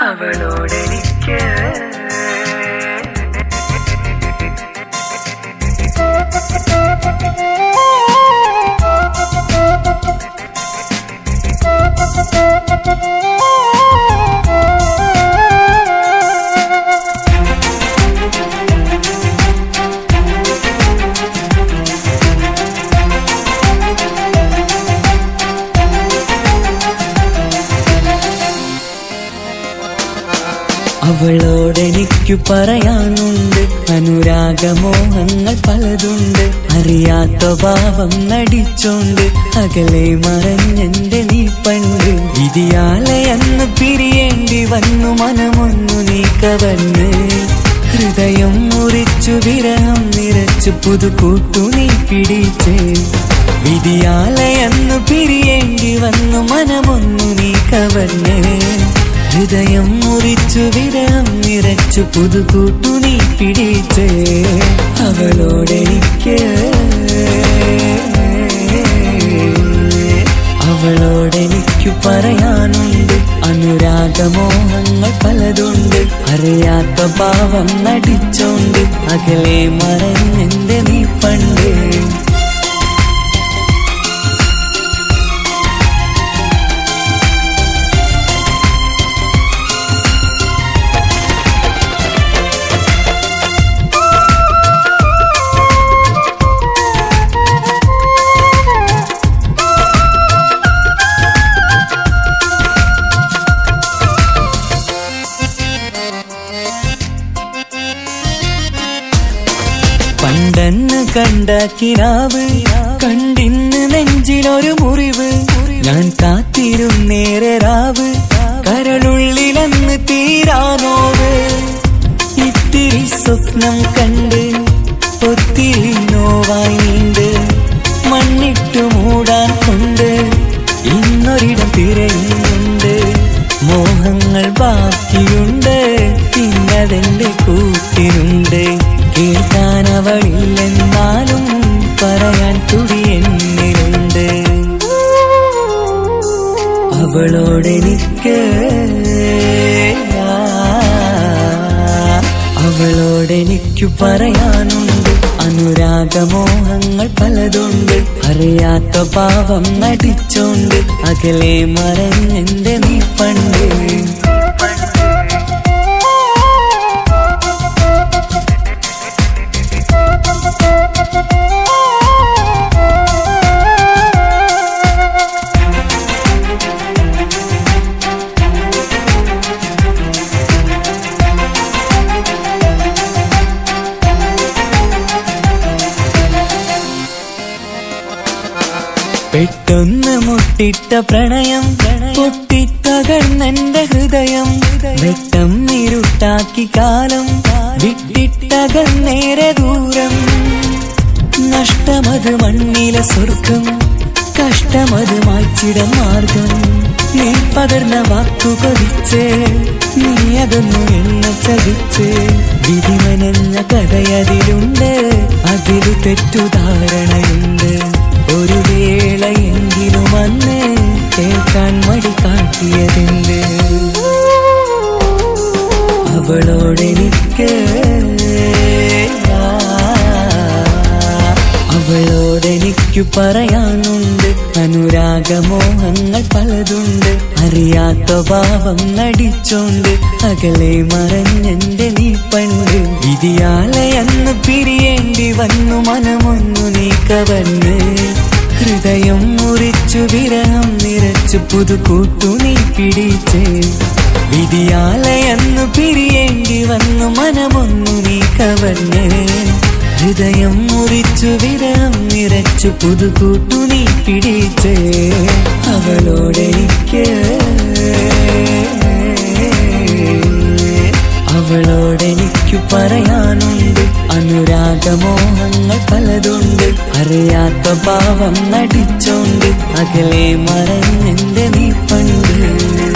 അവളോടെനിക്ക് അവളോടെനിക്കു പറയാനുണ്ട് അനുരാഗമോഹങ്ങൾ പലതുണ്ട് അറിയാത്ത ഭാവം നടിച്ചോണ്ട് അകലെ മറഞ്ഞെന്റെ നീ പണ്ട് വിധിയാലെ അന്ന് പിരിയേണ്ടി വന്നു മനമൊന്നു നീ കവർന്ന് ഹൃദയം മുറിച്ചു വിരഹം നിറച്ചു പുതുകൂട്ടു നീ പിടിച്ച് വിധിയാലെ അന്ന് പിരിയേണ്ടി വന്നു മനമൊന്നു നീ കവർന്ന് ഹൃദയം മുറിച്ചു വിരഹം നിറച്ചു പുതുകൂട്ടു നീ പിടിച്ച് അവളോടെനിക്ക് അവളോടെനിക്കു പറയാനുണ്ട് അനുരാഗമോഹങ്ങൾ പലതുണ്ട് അറിയാത്ത ഭാവം നടിച്ചോണ്ട് അകലെ മറഞ്ഞെന്റെ നീ പണ്ട് പണ്ടെന്ന് കണ്ട കിനാവ് കണ്ടിന്ന് നെഞ്ചിലൊരു മുറിവ് ഞാൻ കാത്തിരുന്നേറെ രാവ് കരളുള്ളിലന്ന് തീരാനോവ് ഇത്തിരി സ്വപ്നം കണ്ട് ഒത്തിരി നോവായി നീണ്ട് മണ്ണിട്ടു മൂടാൻ കൊണ്ട് ഇന്നൊരിടം തിരയുന്നുണ്ട് മോഹങ്ങൾ ബാക്കിയുണ്ട് ഇന്നതെന്റെ കൂട്ടിനുണ്ട് കേൾക്കാൻ അവളില്ലെന്നാലും പറയാൻ തുടി എന്നിലുണ്ട് അവളോടെനിക്ക് അവളോടെനിക്കു പറയാനുണ്ട് അനുരാഗമോഹങ്ങൾ പലതുണ്ട് അറിയാത്ത പാവം നടിച്ചോണ്ട് അകലെ മറഞ്ഞെന്റെ നീ പണ്ട് പെട്ടൊന്ന് മുട്ടിട്ട പ്രണയം പൊട്ടിത്തകർന്നെന്റെ ഹൃദയം വെട്ടം ഇരുട്ടാക്കി കാലം വിട്ടിട്ടകന്നേരെ ദൂരം നഷ്ടമത് മണ്ണിലെ സ്വർഗം കഷ്ടമത് മായ്ച്ചിട മാർഗം നീ പകർന്ന വാക്കു പതിച്ച് നീ അതൊന്നു എന്നെ ചതിച്ച് വിധിമനെന്ന കഥയതിലുണ്ട് അതിലു തെറ്റുധാരണയുണ്ട് ഒരു വേളയെങ്കിലും അന്ന് കേൾക്കാൻ മടി കാട്ടിയതെന്ത് അവളോടെനിക്ക് അവളോടെനിക്കു പറയാനുണ്ട് അനുരാഗമോഹങ്ങൾ പലതുണ്ട് അറിയാത്ത ഭാവം നടിച്ചോണ്ട് അകലെ മറഞ്ഞെന്റെ നീ പണ്ട് വിധിയാലെ അന്ന് പിരിയേണ്ടി വന്നു മനമൊന്നു നീ കവർന്ന് ഹൃദയം മുറിച്ചു വിരഹം നിറച്ചു പുതുകൂട്ടു നീ പിടിച്ച് വിധിയാലെ അന്ന് പിരിയേണ്ടി വന്നു മനമൊന്നു നീ കവർന്ന് ഹൃദയം മുറിച്ചു വിരഹം നിറച്ചു പുതുകൂട്ടു നീ പിടിച്ച് അവളോടെനിക്ക് അവളോടെനിക്കു പറയാനുണ്ട് അനുരാഗമോഹങ്ങൾ പലതുണ്ട് അറിയാത്ത ഭാവം നടിച്ചോണ്ട് അകലെ മറഞ്ഞെന്റെ നീ പണ്ട്